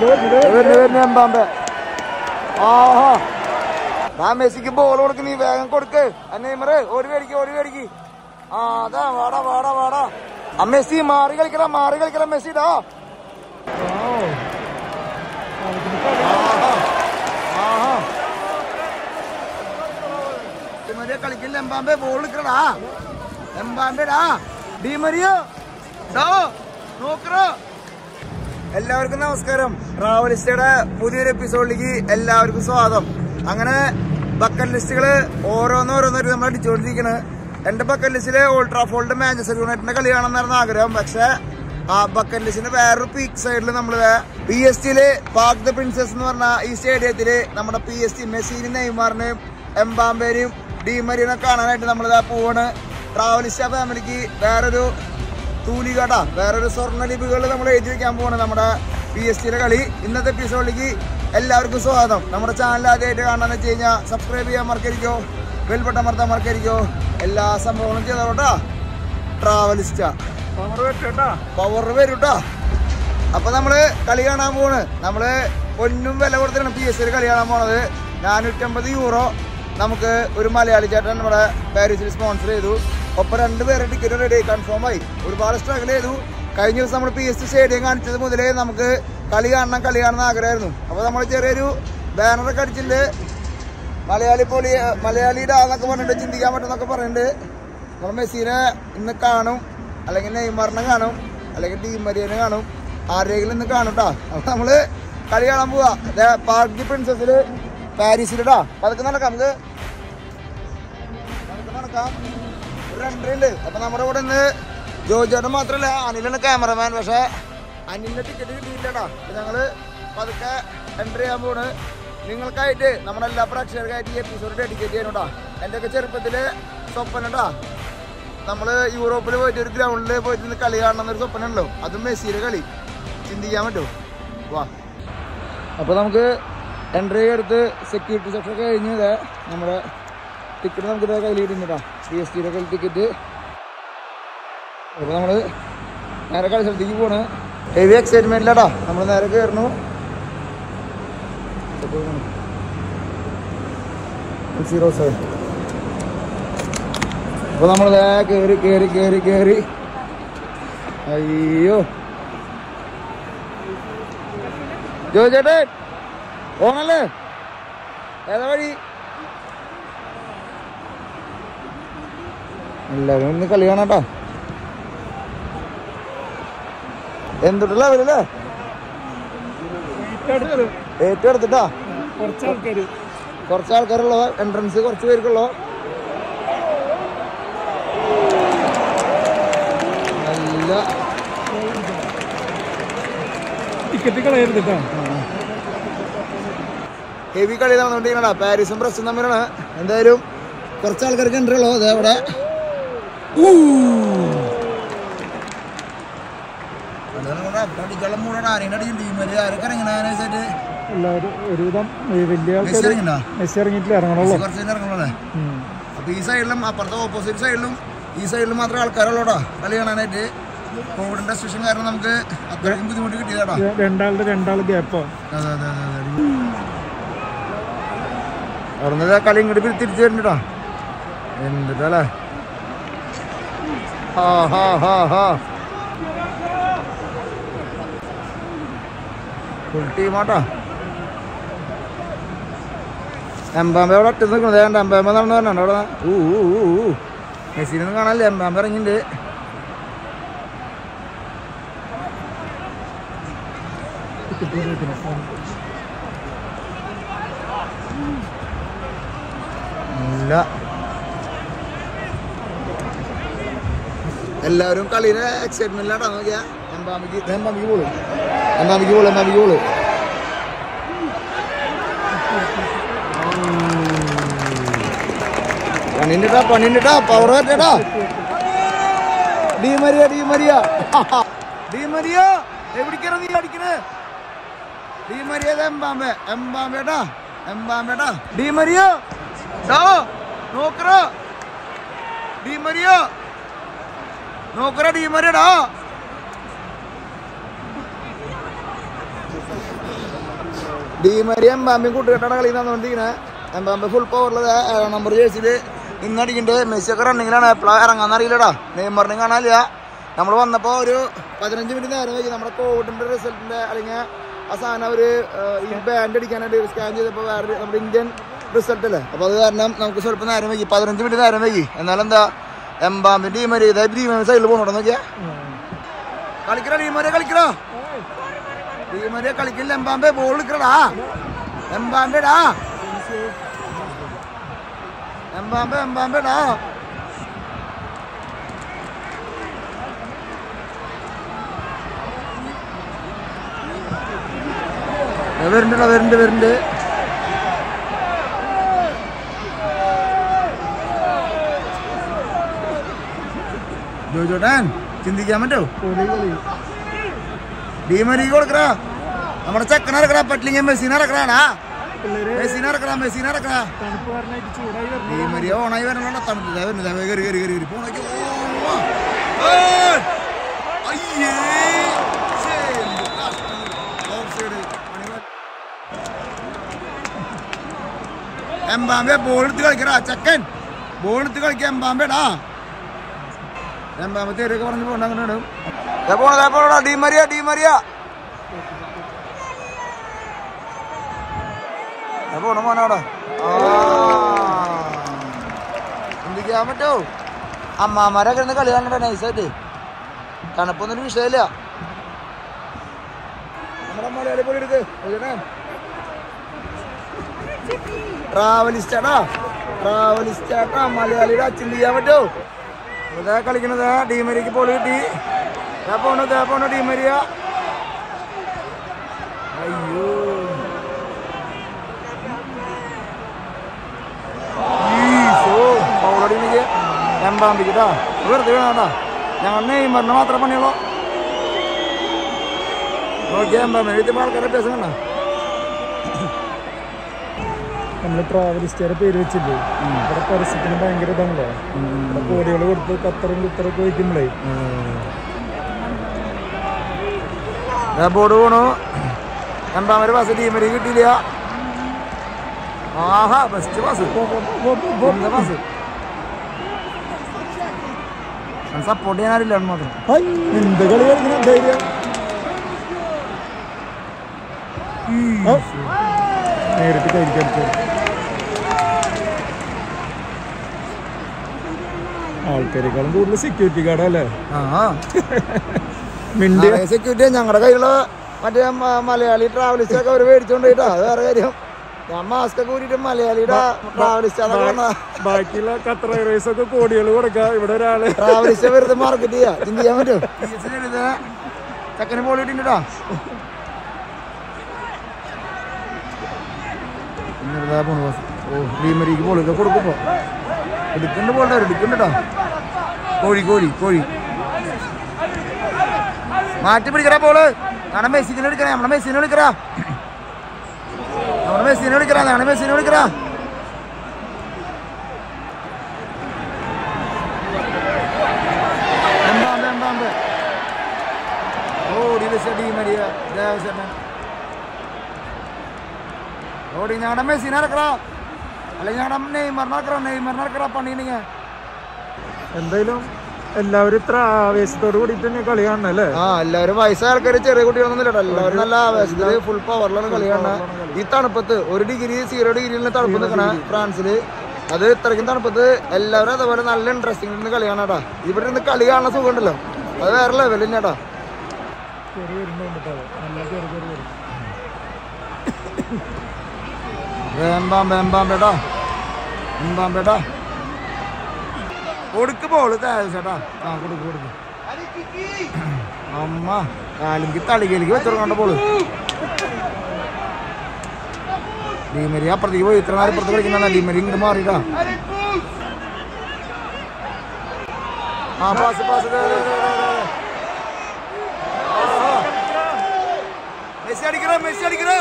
വരുന്നു വരുന്നു എംബാമ്പെ ആഹാ ആ മെസ്സിക്ക് ബോൾ കൊടുക്ക് നീ വേഗം കൊടുക്ക് നെയ്മറ് ഓടി മേടിക്ക് ഓടി മേടിക്ക് ആ അതാ വാടാ വാടാ വാടാ ആ മെസ്സി മാറി കളിക്കല മാറി കളിക്കല മെസ്സിടാ ഡിമരിയ കളിക്കില്ല എംബാമ്പെ ബോൾ എടുക്കടാ എംബാമ്പെടാ ഡിമരിയോ ഡോ നോക്കറോ എല്ലാവർക്കും നമസ്കാരം ട്രാവലിസ്റ്റയുടെ പുതിയൊരു എപ്പിസോഡിലേക്ക് എല്ലാവർക്കും സ്വാഗതം അങ്ങനെ ബക്കറ്റ് ലിസ്റ്റുകള് ഓരോന്നോരോന്നൊരു നമ്മൾ അടിച്ചുകൊണ്ടിരിക്കണ് എന്റെ ബക്കറ്റ് ലിസ്റ്റില് ഓൾഡ് ട്രാഫോൾഡ് മാഞ്ചസ്റ്റർ യുണൈറ്റഡിന്റെ കളി കാണണമെന്നായിരുന്നു ആഗ്രഹം പക്ഷെ ആ ബക്കറ്റ് ലിസ്റ്റിന്റെ വേറൊരു പീക്ക് സൈഡിൽ നമ്മള് പി എസ് ടിയില് പാക് ദ പ്രിൻസസ് എന്ന് പറഞ്ഞ ഈ സ്റ്റേഡിയത്തില് നമ്മുടെ പി എസ് ടി മെസ്സിനും നെയ്മാറിനെയും എംബാമ്പേനെയും ഡീമരിനെ കാണാനായിട്ട് നമ്മളിതാ പോവാണ് ട്രാവലിസ്റ്റ ഫാമിലിക്ക് വേറൊരു തൂലികട വേറൊരു സ്വർണ്ണ ലിപികൾ നമ്മൾ എഴുതി വെക്കാൻ പോവാണ് നമ്മുടെ പി എസ് ടിയിലെ കളി ഇന്നത്തെ എപ്പിസോഡിലേക്ക് എല്ലാവർക്കും സ്വാഗതം നമ്മുടെ ചാനൽ ആദ്യമായിട്ട് കാണാന്ന് വെച്ച് കഴിഞ്ഞാൽ സബ്സ്ക്രൈബ് ചെയ്യാൻ മറക്കരിക്കോ ബെൽബട്ടൺ അമർത്താൻ മറക്കരിക്കോ എല്ലാ സംഭവങ്ങളും ചെയ്തോട്ടാ ട്രാവലിസ്റ്റ പവർ വരും കേട്ടോ അപ്പൊ നമ്മള് കളി കാണാൻ പോണ് നമ്മള് പൊന്നും വില കൊടുത്തിട്ടാണ് പി എസ് സിയിൽ കളി കാണാൻ പോണത് നാനൂറ്റമ്പത് യൂറോ നമുക്ക് ഒരു മലയാളി ചേട്ടൻ നമ്മുടെ പാരീസിൽ സ്പോൺസർ ചെയ്തു ഒപ്പം രണ്ടുപേരെ ടിക്കറ്റ് റെഡി കൺഫേം ആയി ഒരുപാട് സ്ട്രഗിൾ ചെയ്തു കഴിഞ്ഞ ദിവസം നമ്മൾ പി എസ് സി സ്റ്റേഡിയം കാണിച്ചത് മുതലേ നമുക്ക് കളി കാണണം കളി കാണണം ആഗ്രഹമായിരുന്നു അപ്പൊ നമ്മൾ ചെറിയൊരു ബാനറൊക്കെ അടിച്ചിട്ടുണ്ട് മലയാളി പൊളി മലയാളിയുടെ ആന്നൊക്കെ പറഞ്ഞിട്ട് ചിന്തിക്കാൻ പറ്റുന്നൊക്കെ പറയുന്നുണ്ട് നമ്മൾ മെസ്സിനെ ഇന്ന് കാണും അല്ലെങ്കിൽ നെയ്മറിനെ കാണും അല്ലെങ്കിൽ ടീമരിയനെ കാണും ആരെങ്കിലും ഇന്ന് കാണും കേട്ടോ അപ്പൊ നമ്മള് കളി കാണാൻ പോവാ ദേ പാർക്ക് ദി പ്രിൻസസില് പാരീസിലിടാ അതൊക്കെ നടക്കാം നമുക്ക് നമുക്ക് നടക്കാം ഒരു രണ്ടരയുണ്ട് അപ്പൊ നമ്മുടെ കൂടെ ഇന്ന് ജോജേട്ടൻ മാത്രല്ല അനിലാണ് ക്യാമറമാൻ പക്ഷെ അനിലിന്റെ ടിക്കറ്റ് കിട്ടിയില്ലടാ അപ്പൊ ഞങ്ങള് പതുക്കെ എൻട്രി ചെയ്യാൻ പോണ് നിങ്ങൾക്കായിട്ട് നമ്മുടെ എല്ലാ പ്രേക്ഷകർക്കായിട്ട് ഈ എപ്പിസോഡ് ഡെഡിക്കേറ്റ് ചെയ്യണോട്ടാ എൻ്റെ ഒക്കെ ചെറുപ്പത്തില് സ്വപ്നട്ടാ നമ്മള് യൂറോപ്പിൽ പോയിട്ട് ഒരു ഗ്രൗണ്ടിൽ പോയിട്ട് ഇന്ന് കളി കാണണം എന്നൊരു സ്വപ്നം ഉണ്ടല്ലോ അതും മെസ്സിയുടെ കളി ചിന്തിക്കാൻ പറ്റുമോ വാ അപ്പോൾ നമുക്ക് എൻട്രി എടുത്ത് സെക്യൂരിറ്റി സെക്ഷൻ ഒക്കെ കഴിഞ്ഞ് ദേ നമ്മുടെ ടിക്കറ്റ് നമുക്ക് ഇതേ കയ്യിൽ കിട്ടുന്നുണ്ടാ പി എസ് ടിയുടെ കയ്യിൽ ടിക്കറ്റ് അപ്പോൾ നമ്മൾ നേരെ കളി സ്ഥലത്തേക്ക് പോണ് ഹെവി എക്സൈറ്റ്മെൻറ്റിലാടാ നമ്മൾ നേരെ കയറുന്നു സീറോ സെവൻ അപ്പോൾ നമ്മൾ ദേ കയറി കയറി കയറി കയറി അയ്യോ ജോ ചേട്ടൻ ഓണല്ലേ ഏതാ വഴി എല്ലാവരും ഇന്ന് കളി കാണാട്ടോ എന്തുട്ടല്ല അവരല്ലേ ഏറ്റവും എടുത്തിട്ടാ കുറച്ച് ആൾക്കാര് കുറച്ച് ആൾക്കാരുള്ളോ എൻട്രൻസ് കുറച്ച് പേർക്കുള്ളോ നല്ല ടിക്കറ്റ് കളയരുത് കേട്ടോ ഹെവി കളി നടന്നുകൊണ്ടിരിക്കണ പാരീസും ബ്രസ്സും തമ്മിലാണ് എന്തായാലും കുറച്ച് ആൾക്കാർക്ക് എൻട്രി ഉള്ളൂ അതെ അവിടെ എല്ലാവരും ഒരുവിധം ഈ വലിയ ആൾക്കാർ മെസ്സി ഇറങ്ങിയിട്ടില്ല ഇറങ്ങണുള്ളൂ ഉം. അപ്പൊ ഈ സൈഡിലും അപ്പുറത്തെ ഓപ്പോസിറ്റ് സൈഡിലും ഈ സൈഡിലും മാത്രമേ ആൾക്കാരുള്ളൂടാ കളി കാണാനായിട്ട് കോവിഡിന്റെ സിറ്റുവേഷൻ കാരണം നമുക്ക് അത്രയും ബുദ്ധിമുട്ട് കിട്ടിയതാടാ ര- രണ്ടാളുടെ രണ്ടാൾ ഗ്യാപ്പോ അതെ അതെ അതെ അതെ അവിടുന്ന് കളി ഇങ്ങോട്ട് പിരി- തിരിച്ചു വരുന്നുണ്ടാ എന്തിട്ടല്ലേ ഹാ ഹാ ഹാ ഹാ ഫുൾ ടീമാട്ടാ എംബാമ്പ അവിടെ ഒറ്റ നിൽക്കുന്നത് ഏതാണ്ട് എംബാമ്പ നടന്നു പറഞ്ഞോ അവിടെ ഊ ഊ ഊ ഊ മെസ്സിനൊന്നും കാണാനില്ല എംബാമ്പ ഇറങ്ങിയിട്ടുണ്ട് ഇല്ല എല്ലാവരും കളിയുടെ എക്സൈറ്റ്മെന്റിലാട്ടാ നോക്കിയാ എംബാമിക്ക് എംബാമിക്ക് പോള് എംബാമിക്ക് പോള് എംബാമിക്ക് പോള് പണിണ്ടാ പണിണ്ടാ പവർ പറ്റടാ Di Maria Di Maria Di Maria എവിടേക്കാണ് നീ അടിക്കണേ ഡി മരിയ എംബാമ്പെ എംബാമ്പേട്ടാ എംബാമ്പേട്ടാ ഡി മരിയ ഡോ നോക്കറ ഡി മരിയ നോക്കറ ഡി മരിയടാ ഡീമരി എംബാമ്പയും കൂട്ടുകെട്ടാണ് കളി തന്നുകൊണ്ടിരിക്കുന്നത് എംബാമ്പ ഫുൾ പവറിൽ ഏഴാം നമ്പർ ജേഴ്സിയിൽ ഇന്നടിക്കുന്നുണ്ട് മെസ്സിയൊക്കെ റണ്ണിങ്ങിലാണ് എപ്പോഴാണ് ഇറങ്ങാന്ന് അറിയില്ലടാ നെയ്മറിനും കാണാനില്ല നമ്മൾ വന്നപ്പോൾ ഒരു പതിനഞ്ച് മിനിറ്റ് നേരം വൈകി നമ്മുടെ കോവിഡിന്റെ റിസൾട്ടിന്റെ അല്ലെങ്കിൽ ആ സാധനം അവർ ഈ ബാൻഡ് അടിക്കാനായിട്ട് സ്കാൻ ചെയ്തപ്പോൾ വേറെ നമ്മുടെ ഇന്ത്യൻ റിസൾട്ട് അല്ലേ അപ്പോൾ അത് കാരണം നമുക്ക് സ്വല്പം നേരം വൈകി പതിനഞ്ച് മിനിറ്റ് നേരം വൈകി എന്നാലും എന്താ എംബാമ്പിന്റെ ടീമര് ഇതായത് ടീമര് സൈഡിൽ പോകണോ നോക്കിയാ കളിക്കണോ ടീമരെ കളിക്കണോ ടീമരെ കളിക്കില്ല എംബാമ്പെ ബോൾ എടുക്കടാ എംബാമ്പെടാ എംബാമ്പെ എംബാമ്പെടാ വരുന്നുണ്ട് വരുന്നുണ്ട് വരുന്നുണ്ട് ജോജോട്ടാൻ ചിന്തിക്കാൻ പറ്റോ പൊളി കളി ഡീമരി കൊടുക്കറാ നമ്മുടെ ചെക്കനെ ഇറക്കടാ പറ്റില്ലെങ്കിൽ മെസ്സിനെ ഇറക്കടാടാ പിള്ളേര് മെസ്സിനെ ഇറക്കടാ മെസ്സിനെ ഇറക്കടാ തണുപ്പ് കാരണമായിട്ട് ചൂടായി വരുന്നു ഡീമരി ഓണായി വരണോ തണുപ്പില്ല വരുന്നില്ല കയറി കയറി കയറി കയറി പോണേക്ക് അയ്യേ ശ്ശേ, എന്ത് കഷ്ടം. Offside. പണി എംബാമ്പെ ബോൾ എടുത്ത് കളിക്കടാ ചെക്കൻ ബോൾ എടുത്ത് കളിക്കാം എംബാമ്പെടാ എംബാമ്പെ തേരൊക്കെ പറഞ്ഞു പോകണ്ട അങ്ങനെ ഇടും ദേ പോണ ദേ പോണടാ ഡീമരിയ ഡീമരിയ ദേ പോണ മോനോടാ ചിന്തിക്കാൻ പറ്റോ അമ്മാമാരൊക്കെ ഇരുന്ന് കളി കാണണ്ട നൈസായിട്ട് തണുപ്പൊന്നും ഒരു വിഷയമില്ല നമ്മുടെ മലയാളി പോയി എടുക്ക് ട്രാവലിസ്റ്റാടാ ട്രാവലിസ്റ്റാട്ടാ മലയാളിയുടെ അച്ഛൻ ചെയ്യാൻ പറ്റോ ഇതാ കളിക്കണത് ഡീമരിക്ക് പോളി കിട്ടി ദാ പോണു ദാ പോണു ഡീമരിയ അയ്യോ ഈശോ പൗളടി എനിക്ക് എംബാമ്പിക്കട്ടാ വെറുതെ വേണട്ടാ ഞങ്ങൾ നെയ്മറിന് മാത്രമേ പണിയുള്ളൂ നോക്കിയാ എംബാമ്പി എഴുതി ആൾക്കാരെ അഭ്യാസം കണ്ട നമ്മള് ട്രാവലിസ്റ്റുകാരെ പേര് വെച്ചില്ലേ ഇവിടെ പരസ്യത്തിന് ഭയങ്കര ഇതാണല്ലോ ഇവിടെ കോടികൾ കൊടുത്ത് ഖത്തറും കുത്തറൊക്കെ വയ്ക്കുമ്പോഴേ ബോർഡ് പോണു എംബാമര് ബസ് ടീമിന് കിട്ടിയില്ല ആഹാ ബെസ്റ്റ് ബസ് എന്താ ബസ് സപ്പോർട്ട് ചെയ്യാനില്ല മാത്രം എന്ത് കളി കളിക്കുന്ന ധൈര്യം ആ. നേരിട്ട് കരിക്കടിച്ചു ആൾക്കാരെക്കാളും കൂടുതൽ സെക്യൂരിറ്റി ഗാർഡ് അല്ലേ ആ മിണ്ടി സെക്യൂരിറ്റി ഞങ്ങളുടെ കയ്യിലുള്ള മറ്റേ മ- മലയാളി ട്രാവലിസ്റ്റ് ഒക്കെ അവർ മേടിച്ചോണ്ട് പോയിട്ടാ അത് വേറെ കാര്യം ഞാൻ മാസ്ക് ഒക്കെ കൂടിയിട്ട് മലയാളിയുടെ ട്രാവലിസ്റ്റ് അതൊക്കെ പറഞ്ഞ ബാക്കിയുള്ള ഖത്തർ എയർവേസ് ഒക്കെ കോടികൾ കൊടുക്കുക ഇവിടെ ഒരാള് ട്രാവലിസ്റ്റ് വെറുതെ മാർക്കറ്റ് ചെയ്യാ ചിന്ത ചെയ്യാൻ പറ്റും ചെക്കന് പോളി കിട്ടിട്ടാ ഓ ഭീമരിക്ക് പോളിയൊക്കെ കൊടുക്കുമ്പോ എടുക്കണ്ട പോട്ടെ എടുക്കണ്ടട്ടാ കോഴി കോഴി കോഴി മാറ്റി പിടിക്കടാ പോള് ഞങ്ങളുടെ മെസ്സിനെ എടുക്കണേ നമ്മുടെ മെസ്സിനെ എടുക്കറാ നമ്മുടെ മെസ്സിനെ എടുക്കറാ ഞങ്ങളുടെ മെസ്സിനെ എടുക്കറാ എംബാമ്പ് എംബാമ്പ് ഓടി ഡി മരിയ ദേവസേട്ടൻ ഓടി ഞങ്ങളുടെ മെസ്സിനെ ഇറക്കടാ അല്ലെങ്കിൽ ഞങ്ങളുടെ നെയ്മറിനെ ഇറക്കറ നെയ്മറിനെ ഇറക്കറ പണിയുണ്ടെങ്കിൽ എന്തായാലും എല്ലാവരും ഇത്ര ആവേശത്തോട് കൂടിയിട്ട് തന്നെ കളി കാണണം അല്ലേ ആ എല്ലാവരും വയസ്സായ ആൾക്കാർ ചെറിയ കുട്ടികളൊന്നും ഇല്ലട്ടോ എല്ലാവരും നല്ല ആവേശത്തില് ഫുൾ പവറിലാണ് കളി കാണുന്നത് ഈ തണുപ്പത്ത് ഒരു ഡിഗ്രി സീറോ ഡിഗ്രിയിൽ തണുപ്പ് നിൽക്കണ ഫ്രാൻസില് അത് ഇത്രയ്ക്കും തണുപ്പത്ത് എല്ലാവരും അതുപോലെ നല്ല ഇൻട്രസ്റ്റിംഗ് ഇരുന്ന് കളി കാണാട്ടാ ഇവിടെ ഇരുന്ന് കളി കാണുന്ന സുഖം ഉണ്ടല്ലോ അത് വേറെ ലെവലിൽ തന്നെയാട്ടാ ചെറിയ വരുന്നുണ്ട് കേട്ടോ നല്ല ചെറിയ ചെറിയ വരും എംബാമ്പ എംബാമ്പേട്ടാ എംബാമ്പേട്ടാ കൊടുക്ക് പോള് ചേട്ടാ ആ കൊടുക്ക് കൊടുക്ക് അമ്മ കാലിക്ക് തളികയിലേക്ക് വെച്ചോണ്ട് പോള് ഡീമരി അപ്പുറത്തേക്ക് പോയി ഇത്ര നേരം ഇപ്പുറത്ത് കളിക്കുന്ന ഡീമരി ഇങ്ങോട്ട് മാറിട്ടാ ആ പാസ് പാസ് ദേ, ദേ, ദേ, ദേ, ദേ. ആഹാ. മെസ്സി അടിക്കണോ മെസ്സി അടിക്കണോ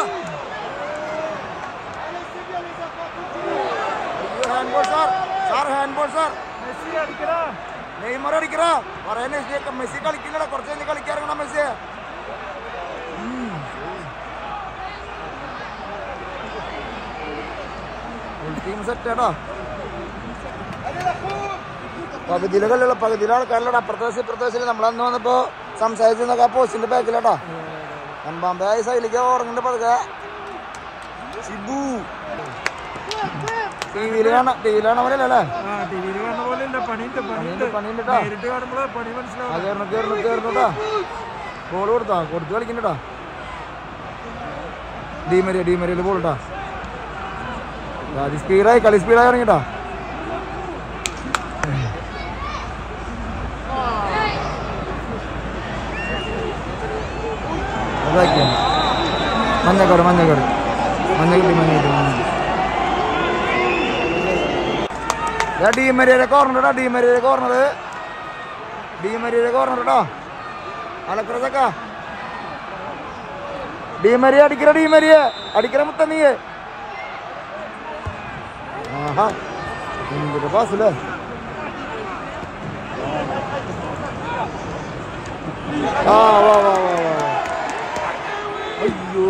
hand ball sir sir hand ball sir Messi അടിക്കടാ നെയ്മർ അടിക്കറ പറയാൻ മെസ്സി മെസ്സി കളിക്കില്ലടാ കുറച്ച് കഴിഞ്ഞ് കളിക്കാറങ്ങണം മെസ്സി ടീം സെറ്റ് കേട്ടോ പകുതിയിലെ കളിയുള്ള പകുതിയിലെ ആൾക്കാരിലൂടെ അപ്പുറത്തെ വശം ഇപ്പുറത്തെ വശം നമ്മളന്ന് വന്നപ്പോ സംസാരിച്ചൊക്കെ ആ പോസ്റ്റിന്റെ ബാക്കിലാട്ടോ എംബാമ്പെ ആ സൈഡിലേക്ക് ഓർങ്ങുന്നുണ്ട് പതുക്കെ ഷിബു ടി വിയിൽ കാണാം ടി വിയിൽ കാണാൻ പോലെ അല്ലേ ആ ടി വിയിൽ കാണുന്ന പോലെ ഇല്ല പണിയുണ്ട് പണിയുണ്ട് പണിയുണ്ട് കേട്ടോ നേരിട്ട് കാണുമ്പോഴേ പണി ആ മനസ്സിലാവും കയറുന്നു കയറുന്നു കയറുന്നുട്ടാ ബോൾ കൊടുത്താ കൊടുത്ത് കളിക്കണ്ടട്ടാ ഡീമരിയ ഡീമരിയയിൽ ബോൾ ഇട്ടാ അത് സ്പീഡായി കളി സ്പീഡായി ഇറങ്ങിട്ടാ അതാക്കിയ മഞ്ഞക്കാട് മഞ്ഞക്കാട് മഞ്ഞക്കിട്ടി മഞ്ഞക്കിട്ടി മഞ്ഞ ഡീമരിയുടെ കോർണർ ഇടാ ഡീമരിയുടെ കോർണർ ഡീമരിയുടെ കോർണർ ഇട്ടോ അലക്കുറച്ചക്ക ഡീമരിയ അടിക്കറ ഡീമരിയ അടിക്കറ മുത്ത നീ ആഹാ എന്തൊരു പാസല്ലേ ആ വാ വാ വാ വാ വാ. അയ്യോ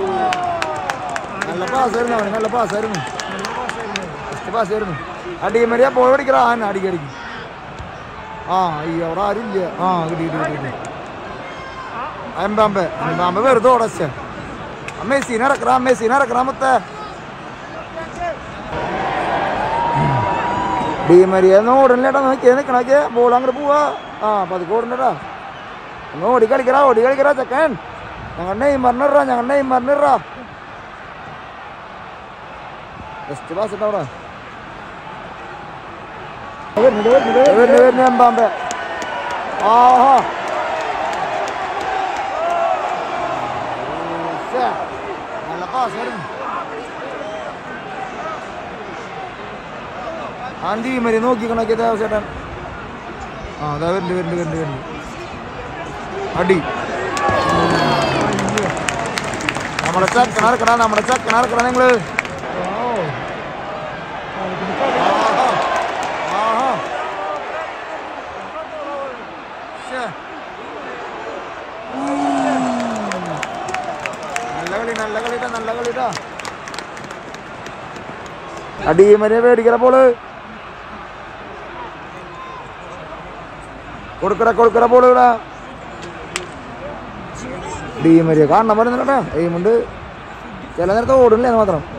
നല്ല പാസ്സായിരുന്നു അവന് നല്ല പാസ്സായിരുന്നു ഫസ്റ്റ് പാസ്സായിരുന്നു ആ ഡീമരിയ പോയി അടിക്കറ ആ അടിക്കുക അടിക്കും ആ അയ്യോ അവിടെ ആരുമില്ല ആ കിട്ടി കിട്ടി കിട്ടി കിട്ടി എംബാമ്പെ എംബാമ്പെ വെറുതെ ഓടച്ച മെസ്സിനെ ഇറക്കറ മെസ്സിനെ ഇറക്കറ മുത്ത ഡീമരിയെന്ന് ഓടണില്ലേട്ടാ നോക്കിയേ നിക്കണോക്കിയേ ബോൾ അങ്ങോട്ട് പോവാ ആ പതുക്കെ ഓടണ്ടടാ ഒന്ന് ഓടി കളിക്കറാ ഓടി കളിക്കറാ ചെക്കൻ ഞങ്ങൾ നെയ്മറിനിറാ ഞങ്ങൾ നെയ്മറിനിറാ ബെസ്റ്റ് പാസ് ഇട്ടാ അവിടെ വരുന്നുണ്ട് വരുന്നുണ്ട് വരുന്നു വരുന്നു എംബാമ്പെ ആഹാ ശ്ശേ, നല്ല പാസ്സായിരുന്നു ആന്റി മരി നോക്കിക്കണൊക്കെ ദേവസേട്ടൻ ആ അതാ വരുന്നുണ്ട് വരുന്നുണ്ട് വരുന്നുണ്ട് വരുന്നുണ്ട് അടി നമ്മുടെ ചക്കണറക്കണ നമ്മുടെ ചക്കണറക്കണ നിങ്ങള് ആഹാ ആഹാ ശ്ശേ. നല്ല കളി നല്ല കളിട്ടാ നല്ല കളിട്ടാ അടിയമനെ മേടിക്കണ പോള് കൊടുക്കറ കൊടുക്കറ പോള് ഇവിടെ ഡീമരിയ കാണണം പറയുന്നില്ലട്ടാ എയിമുണ്ട് ചില നേരത്തെ ഓടില്ലേ എന്ന് മാത്രം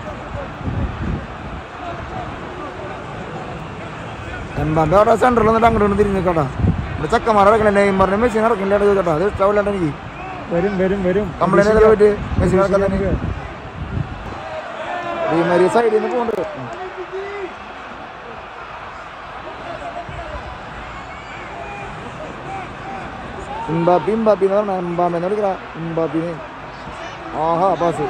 എംബാമ്പെ അവിടെ സെൻറ്ററിൽ നിന്നിട്ട് അങ്ങോട്ട് കൊണ്ട് തിരിഞ്ഞ് നിൽക്കട്ടാ ഇവിടെ ചക്കന്മാരെ ഇറക്കണേ നെയ്മറിന് മെസ്സിനെ ഇറക്കില്ല ചോദിച്ചോട്ടാ അത് ഇഷ്ടാവില്ലാണ്ട് എനിക്ക് വരും വരും വരും കംപ്ലൈന്റ് ചെയ്താൽ പറ്റി മെസ്സിനെ ഇറക്കാൻ തന്നെ ഡീമരിയ സൈഡിൽ നിന്ന് പോകുന്നുണ്ട് ഇമ്പാപ്പി ഇമ്പാപ്പി എന്ന് പറഞ്ഞാൽ ഇമ്പാമ്പെന്ന് വിളിക്കണ ഇമ്പാപ്പിന് ആഹാ പാസ്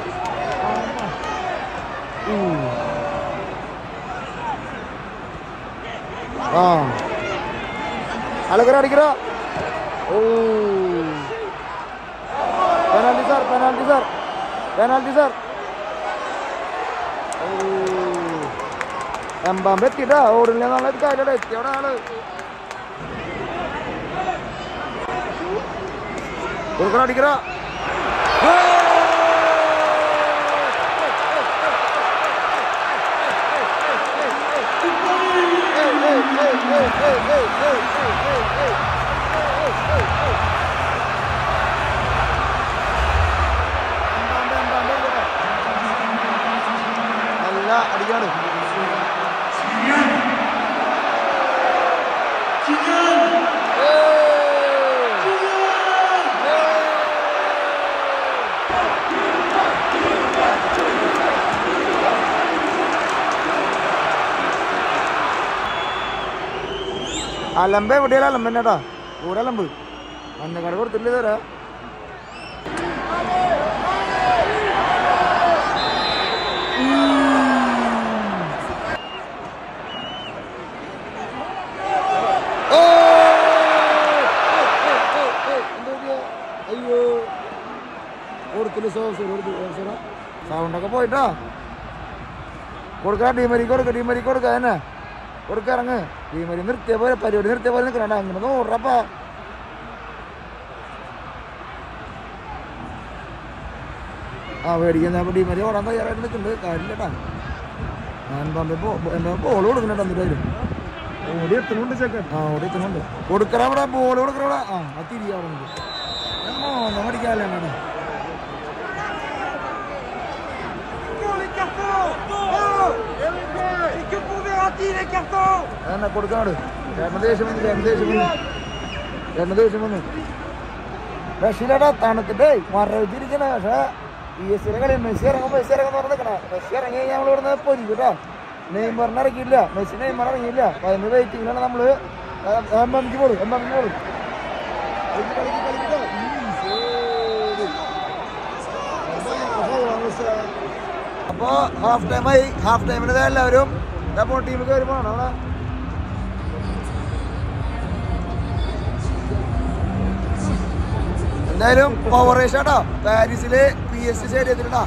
ആ അലക്കര അടിക്കറ ഓ penalty sir penalty sir penalty sir ഓ എംബാമ്പ് എത്തിട്ടാ ഓടില്ല എന്നുള്ള ഒരു കാര്യം എത്തിയോടെ ആള് കൊടുക്കറ അടിക്കറ നല്ല അടിക്കാണ് അലമ്പ് എവിടെയാലും അലമ്പ് തന്നെട്ടാ കൂടെ അലമ്പ് മഞ്ഞക്കാട് കൊടുത്തില്ലേ തരാ ഓ! അയ്യോ കൊടുത്തില്ല സോസർ കൊടുത്തു സോസറ സൗണ്ടൊക്കെ പോയിട്ടാ കൊടുക്ക ഡീമരി കൊടുക്ക ഡീമരി കൊടുക്ക തന്നെ കൊടുക്ക ഇറങ്ങ് ഡീമരി നിർത്തിയ പോലെ പരിപാടി നിർത്തിയ പോലെ നിൽക്കണ അങ്ങനെ നോറപ്പാ ആ മേടിക്കുന്ന അപ്പോൾ ഡീമരി ഓടാൻ തയ്യാറായിട്ട് നിൽക്കുന്നുണ്ട് കാര്യമില്ലട്ടാ എംബാമ്പെ ബോൾ കൊടുക്കുന്നുണ്ട് എന്നിട്ടായിരുന്നു ഓടി എത്തുന്നുണ്ട് ചെക്കൻ ആ ഓടി എത്തുന്നുണ്ട് കൊടുക്കറ അവിടെ ബോൾ കൊടുക്കറ അവിടെ ആ ആ തിരികെ അവിടെ ഉണ്ട് മോനെ മടിക്കാല്ലേ അങ്ങനെ അതന്നെ കൊടുക്കാട് ചേട്ടന് ദേഷ്യം വന്നു ചേട്ടന് ദേഷ്യം വന്നു ചേട്ടന് ദേഷ്യം വന്നു ബഷീരടാ തണുത്തിട്ടേ മറവിച്ചിരിക്കണ പക്ഷേ പി എസ് സിയുടെ കളി മെസ്സി ഇറങ്ങും മെസ്സി ഇറങ്ങുന്ന പറഞ്ഞിരിക്കണ മെസ്സി ഇറങ്ങി കഴിഞ്ഞാൽ നമ്മൾ ഇവിടുന്ന് പൊരിക്കും കേട്ടോ നെയ്മറിന് ഇറങ്ങിയില്ല മെസ്സി നെയ്മർ ഇറങ്ങിയില്ല അപ്പൊ അതിന് വെയിറ്റിങ്ങിലാണ് നമ്മള് എംബാമിക്ക് പോളും എംബാമിക്ക് പോളും അപ്പോ ഹാഫ് ടൈം ആയി ഹാഫ് ടൈമിന് എല്ലാവരും അപ്പോൾ ടീം കയറി പോകണം അവിടെ എന്തായാലും പവർ റേസ് കേട്ടോ പാരീസില് പി എസ് സി സ്റ്റേഡിയത്തിലുണ്ടാ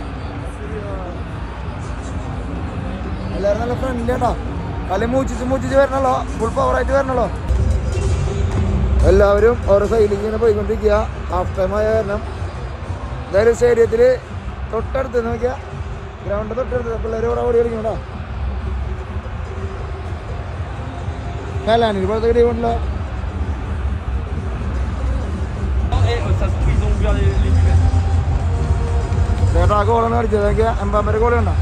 എല്ലാവരും നല്ല ഫ്രണ്ട്ലി കേട്ടോ കളി മൂച്ചിച്ച് മൂച്ചിച്ച് വരണല്ലോ ഫുൾ പവർ ആയിട്ട് വരണല്ലോ എല്ലാവരും ഓരോ സൈഡിൽ ഇങ്ങനെ പോയിക്കൊണ്ടിരിക്കുക ഹാഫ് ടൈം ആയ കാരണം എന്തായാലും സ്റ്റേഡിയത്തിൽ തൊട്ടടുത്ത് നോക്കിയാ ഗ്രൗണ്ട് തൊട്ടടുത്ത് പിള്ളേർ ഇവിടെ ഓടി കളിക്കണോ കലാനിൽ പോലത്തെ ടീം ഉണ്ടല്ലോ ചേട്ടാ ഗോളാണ് കളിച്ചത് നോക്കിയാ എംബാമ്പരെ ഗോളി ഉണ്ടോ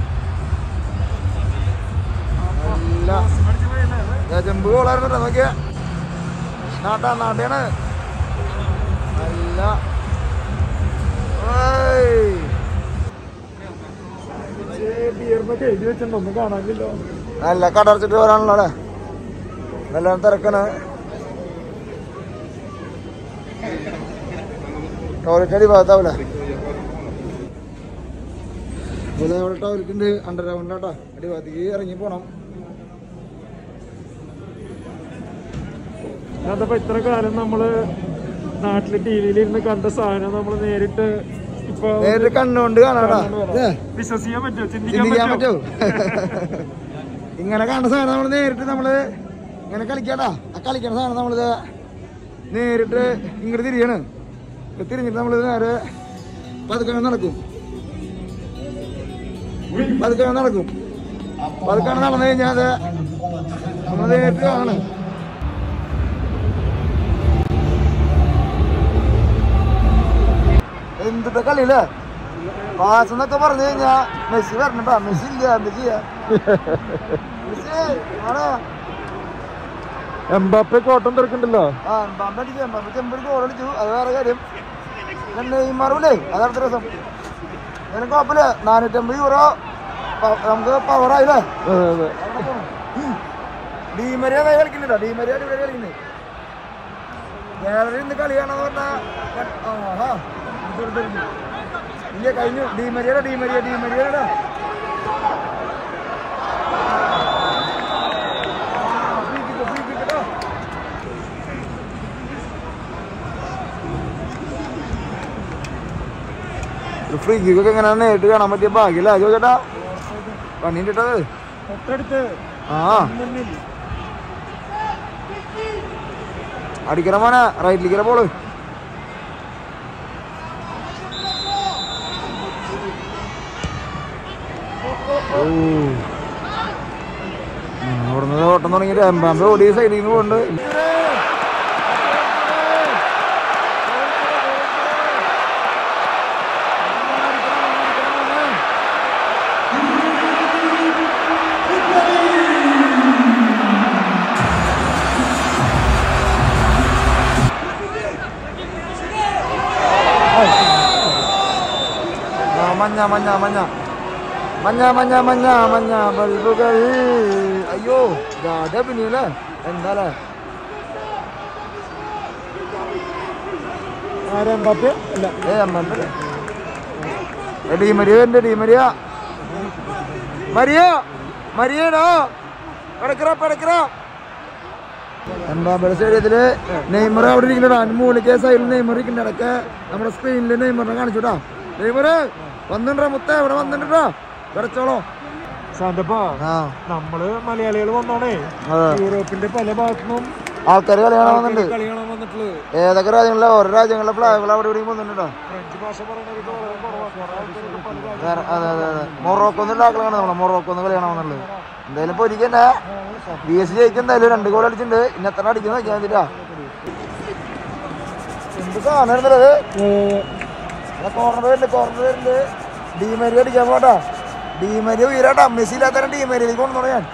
നല്ല ചെമ്പ് ഗോളായിരുന്നു നോക്കിയാ നാട്ടാ നാട്ടിയാണ് നല്ല ഏയ്. ബിയറിനൊക്കെ എഴുതി വെച്ചിട്ടുണ്ടോ ഒന്നും കാണാനില്ലല്ലോ നല്ല കടർച്ചിട്ട് വരാനുള്ള അല്ലേ നല്ല തിരക്കാണ് ടോയ്ലറ്റ് അടി ഭാഗത്താവൂല ഇവിടെ അവിടെ ടോയ്ലറ്റ് ഉണ്ട് അണ്ടർ ഗ്രൗണ്ട് കേട്ടോ അടി ഭാഗത്തേക്ക് ഇറങ്ങി പോണം അതപ്പോ ഇത്ര കാലം നമ്മള് നാട്ടില് ടി വിയിൽ ഇരുന്ന് കണ്ട സാധനം നമ്മള് നേരിട്ട് ഇപ്പൊ നേരിട്ട് കണ്ണുകൊണ്ട് കാണാടാ ഇതേ, വിശ്വസിക്കാൻ പറ്റുമോ ചിന്തിക്കാൻ ചിന്തിക്കാൻ പറ്റോ പറ്റുമോ ഇങ്ങനെ കാണുന്ന സാധനം നമ്മൾ നേരിട്ട് നമ്മള് ഇങ്ങനെ കളിക്കാട്ടാ ആ കളിക്കണ സാധനം നമ്മളിത് നേരിട്ട് ഇങ്ങോട്ട് തിരിയാണ് ഇത് തിരിഞ്ഞിട്ട് നമ്മള് നേരെ പതുക്കെ നടക്കും പതുക്കെ നടക്കും പതുക്കെ നടന്നു കഴിഞ്ഞാൽ അത് നമ്മൾ നേരിട്ട് കാണും എന്തിട്ട് കളിയില്ലേ പാസ് എന്നൊക്കെ പറഞ്ഞു കഴിഞ്ഞാ മെസ്സി വരണട്ടാ മെസ്സി ഇല്ല മെസ്സിയാ മെസ്സി ആണോ എംബാപ്പെ കോട്ടം തിരക്കുണ്ടല്ലോ ആ എംബാമ്പ അടിച്ചു എംബാമ്പ ചെമ്പൊരു ഗോൾ അടിച്ചു അത് വേറെ കാര്യം പിന്നെ നെയ്മറൂലേ അത് അടുത്ത ദിവസം അതിന് കുഴപ്പമില്ല നാനൂറ്റമ്പത് യൂറോ പ- നമുക്ക് പവറായില്ലേ അതെ അതെ ഡീമരിയ കളിക്കുന്നുണ്ടോ ഡീമരിയ അടിപൊളി കളിക്കുന്നത് ഗാലറി ഇന്ന് കളിയാണെന്ന് പറഞ്ഞാൽ ആഹാ ഇതെടുത്തെടുത്തു. ഇല്ല കഴിഞ്ഞു ഡീമരിയടാ ഡീമരിയ ഡീമരിയടാ ഫ്രീ കിക്കൊക്കെ എങ്ങനെ നേരിട്ട് കാണാൻ പറ്റിയ ഭാഗ്യല്ല ജോ ചേട്ടാ പണിയിട്ടത് തൊട്ടടുത്ത് ആ മുന്നിൽ അടിക്കണ മോനെ റൈറ്റിലേക്കര ബോള് ഓ. ആ, അവിടുന്ന് ഓട്ടം തുടങ്ങിയിട്ട് എംബാമ്പ് ഓടി സൈഡിൽ നിന്ന് പോകുന്നുണ്ട് ആ, മഞ്ഞ മഞ്ഞ മഞ്ഞ മഞ്ഞ മഞ്ഞ മഞ്ഞ മഞ്ഞ ബൾബുകൾ അയ്യോ ഗാഡ പിന്നെയല്ലേ എന്താലേ ആരാ എംബാപ്പെ അല്ല ഏ അമ്മല്ലേ ഡീമരിയ ഉണ്ട് ഡീമരിയ മരിയ മരിയടോ പടക്കറ പടക്കറ എംബാബെ സ്റ്റേഡിയത്തില് നെയ്മർ അവിടെ ഇരിക്കണ്ടാ മൂലിക്ക് സൈഡിൽ നെയ്മർ ഇരിക്കണ്ട ഇടയ്ക്ക് നമ്മുടെ സ്ക്രീനിൽ നെയ്മറിനെ കാണിച്ചുട്ടാ നെയ്മർ വന്നിട്ടാ മുത്ത ഇവിടെ വന്നിട്ടാ കിടച്ചോളോ സാന്തപ്പാ ആ നമ്മള് മലയാളികൾ വന്നോണേ അതെ യൂറോപ്പിന്റെ പല ഭാഗത്തുനിന്നും ആൾക്കാർ കളി കാണാൻ വന്നിട്ടുണ്ട് കളി കാണാൻ വന്നിട്ടുള്ളത് ഏതൊക്കെ രാജ്യങ്ങളിലെ ഓരോ രാജ്യങ്ങളിലെ ഫ്ലാഗുകൾ അവിടെ ഇവിടെയും വന്നിട്ടുണ്ടോ ഫ്രഞ്ച് ഭാഷ പറയുന്നവർക്ക് വളരെ കുറവാണ് കുറേ ആൾക്കാർക്ക് പല രാജ്യം വേറെ അതെ അതെ അതെ മൊറോക്കോ എന്നുള്ള ആക്കളാണ് നമ്മളെ മൊറോക്കോ എന്ന് കളി കാണാൻ വന്നുള്ളത് എന്തായാലും ഇപ്പൊ ഒരിക്കൽ തന്നെ ബി എസ് സി ജയിക്കും എന്തായാലും രണ്ട് ഗോൾ അടിച്ചിട്ടുണ്ട് ഇന്ന് എത്ര അടിക്കുന്ന നോക്കിയാൽ മതിട്ടാ എന്ത് സാധനം കോർണർ വരുന്നുണ്ട് കോർണർ വരുന്നുണ്ട് ഡിമേരി അടിക്കാൻ പോട്ടാ ഡിമേരി ഉയരാട്ടാ മെസ്സി ഇല്ലാത്ത ഡിമേരിയിലേക്ക് കൊണ്ടു ഞാൻ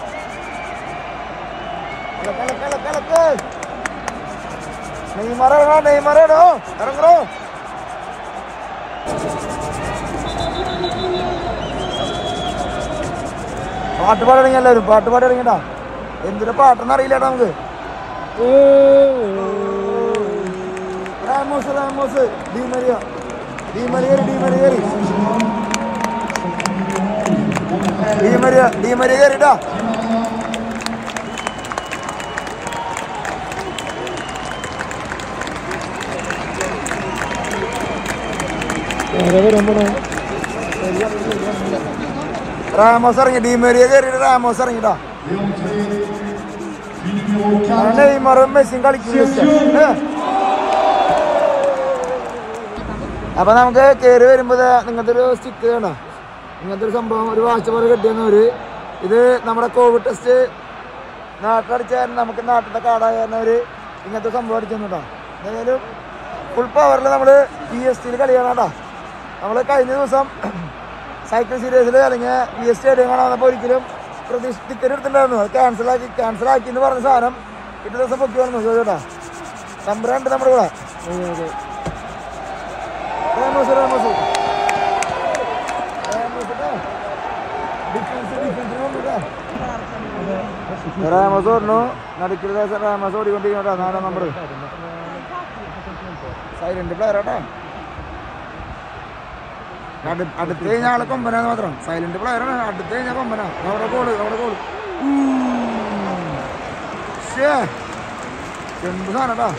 കലക്ക്, കലക്ക്, കലക്ക്, കലക്ക്. നെയ്മർ ഇറങ്ങണോ നെയ്മർ ഇടോ ഇറങ്ങണോ പാട്ട് പാടി ഇറങ്ങി എല്ലാവരും പാട്ട് പാടി ഇറങ്ങിട്ടാ എന്തിനാ പാട്ടെന്ന് അറിയില്ല നമുക്ക് Ramos Ramos Di Maria Di Maria Di Maria കയറി ഡിമരിയ ഡിമരിയ കയറിട്ടാ ആരാ വരാൻ പോണേ റാമോസ് ഇറങ്ങി ഡിമരിയ കയറിയിട്ട് റാമോസ് ഇറങ്ങിട്ടാ നെയ്മറും മെസ്സിയും കളിക്കുന്നു അപ്പൊ നമുക്ക് കയറി വരുമ്പോ ദേ ഇങ്ങനത്തെ ഒരു സ്റ്റിക്ക് വേണ്ട ഇങ്ങനത്തെ ഒരു സംഭവം ഒരു വാച്ച് പോലെ കെട്ടിയെന്നവര് ഇത് നമ്മുടെ കോവിഡ് ടെസ്റ്റ് നാട്ടിലടിച്ചാൽ നമുക്ക് നാട്ടിലത്തെ കാർഡായിരുന്നവര് ഇങ്ങനത്തെ സംഭവം അടിച്ചു കേട്ടോ എന്തായാലും ഫുൾ പവറിൽ നമ്മൾ പി എസ് ടിയിൽ കളിയാണ് കേട്ടോ നമ്മൾ കഴിഞ്ഞ ദിവസം സൈക്കിൾ സീരീസിൽ അല്ലെങ്കിൽ പി എസ് ടി സ്റ്റേഡിയം കാണാൻ വന്നപ്പോൾ ഒരിക്കലും പ്രതീക്ഷ ടിക്കറ്റ് എടുത്തിട്ടുണ്ടായിരുന്നു അത് ക്യാൻസൽ ആക്കി ക്യാൻസൽ ആക്കി എന്ന് പറഞ്ഞ സാധനം പിറ്റേ ദിവസം പൊക്കി വന്നു ചോദിച്ചോട്ടാ നമ്പറുണ്ട് നമ്മുടെ കൂടെ റാമോസ് റാമോസ് റാമോസ് ട്ടോ. ഡിഫൻസ് ഡിഫൻസിന് കൊണ്ടുവിടാ. റാമോസ് പറഞ്ഞു നടുക്കിൽ ദേശം റാമോസ് ഓടിക്കൊണ്ടിരിക്കട്ടോ നാലാം നമ്പർ സൈലന്റ് പ്ലെയർ കേട്ടോ അടു- അടുത്ത് കഴിഞ്ഞാൽ ആള് കൊമ്പനാന്ന് മാത്രം സൈലന്റ് പ്ലെയർ ആണ് അടുത്ത് കഴിഞ്ഞാൽ കൊമ്പനാ അവിടെ ഗോള് അവിടെ ഗോള് ഷേ എന്ത് സാധനം കേട്ടോ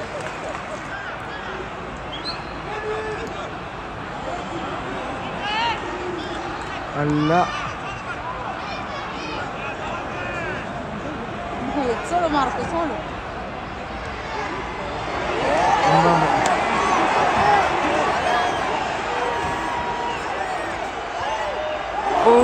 അല്ല Solo Marco, solo. എന്താണ് ഓ,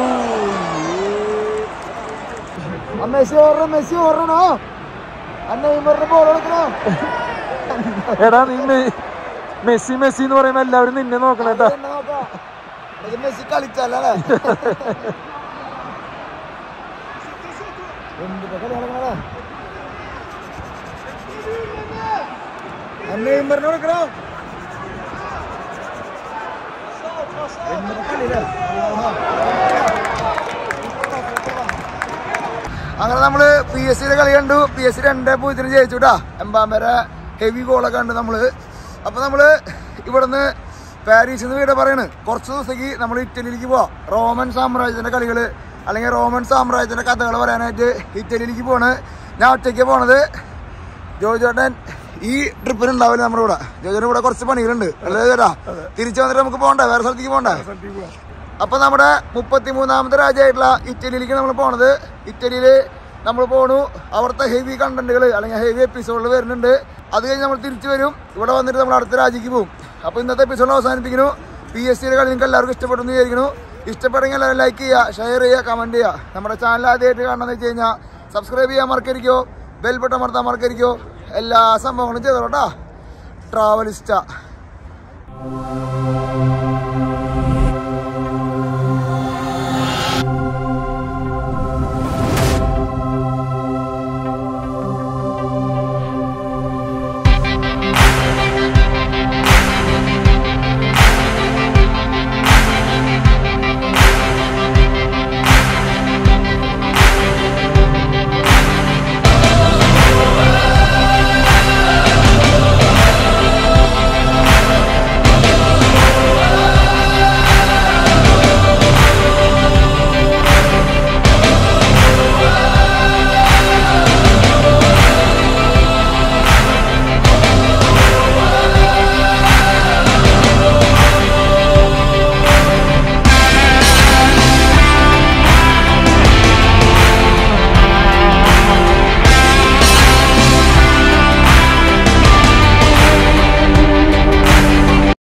ആ മെസ്സി ഓർഡർ മെസ്സി ഓർഡറാണോ ആ നെയ്മറിന് ബോൾ കൊടുക്കണോ എടാ നീ മെ- മെസ്സി മെസ്സി എന്ന് പറയുമ്പോ എല്ലാവരും നിന്നെ നോക്കണേട്ടാ എന്നെ നോക്കാം. ഇത് മെസ്സി കളിച്ചല്ലേ എന്തിന്റെ കളി നടക്കണേ ആ നെയ്മറിന് കൊടുക്കണോ എന്തിന്റെ കളിയില്ലേ ആഹാ. അങ്ങനെ നമ്മള് പി എസ് സിയുടെ കളി കണ്ടു പി എസ് സി രണ്ടേ പൂജ്യത്തിന് ജയിച്ചു കേട്ടാ എംബാമ്പര ഹെവി ഗോളൊക്കെ കണ്ടു നമ്മള് അപ്പൊ നമ്മള് ഇവിടുന്ന് പാരീസിൽ നിന്ന് വീട് പറയണ് കുറച്ച് ദിവസത്തേക്ക് നമ്മൾ ഇറ്റലിയിലേക്ക് പോവാം റോമൻ സാമ്രാജ്യത്തിന്റെ കളികള് അല്ലെങ്കിൽ റോമൻ സാമ്രാജ്യത്തിന്റെ കഥകൾ പറയാനായിട്ട് ഇറ്റലിയിലേക്ക് പോണ് ഞാൻ ഒറ്റയ്ക്ക് പോണത് ജോജോട്ടൻ ഈ ട്രിപ്പിന് ഉണ്ടാവില്ല നമ്മുടെ കൂടെ ജോജോന്റെ കൂടെ കുറച്ച് പണികളുണ്ട് അല്ലേ ചേട്ടാ തിരിച്ചു വന്നിട്ട് നമുക്ക് പോകണ്ടേ വേറെ സ്ഥലത്തേക്ക് പോകണ്ടേ അപ്പൊ നമ്മുടെ മുപ്പത്തിമൂന്നാമത്തെ രാജ്യമായിട്ടുള്ള ഇറ്റലിയിലേക്ക് നമ്മൾ പോണത് ഇറ്റലിയിൽ നമ്മൾ പോണു അവിടുത്തെ ഹെവി കണ്ടന്റുകൾ അല്ലെങ്കിൽ ഹെവി എപ്പിസോഡിൽ വരുന്നുണ്ട് അത് കഴിഞ്ഞ് നമ്മൾ തിരിച്ചു വരും ഇവിടെ വന്നിട്ട് നമ്മൾ അടുത്ത രാജ്യക്ക് പോകും അപ്പൊ ഇന്നത്തെ എപ്പിസോഡ് അവസാനിപ്പിക്കുന്നു പി എസ് സിയുടെ കളി നിങ്ങൾക്ക് എല്ലാവർക്കും ഇഷ്ടപ്പെട്ടു എന്ന് വിചാരിക്കുന്നു ഇഷ്ടപ്പെടുമെങ്കിൽ എല്ലാവരും ലൈക്ക് ചെയ്യുക ഷെയർ ചെയ്യുക കമന്റ് ചെയ്യുക നമ്മുടെ ചാനൽ ആദ്യമായിട്ട് കാണണമെന്ന് വെച്ച് കഴിഞ്ഞാൽ സബ്സ്ക്രൈബ് ചെയ്യാൻ മറക്കരിക്കോ ബെൽ ബട്ടൺ അമർത്താൻ മറക്കരിക്കോ എല്ലാ സംഭവങ്ങളും ചെയ്തോട്ടാ ട്രാവലിസ്റ്റ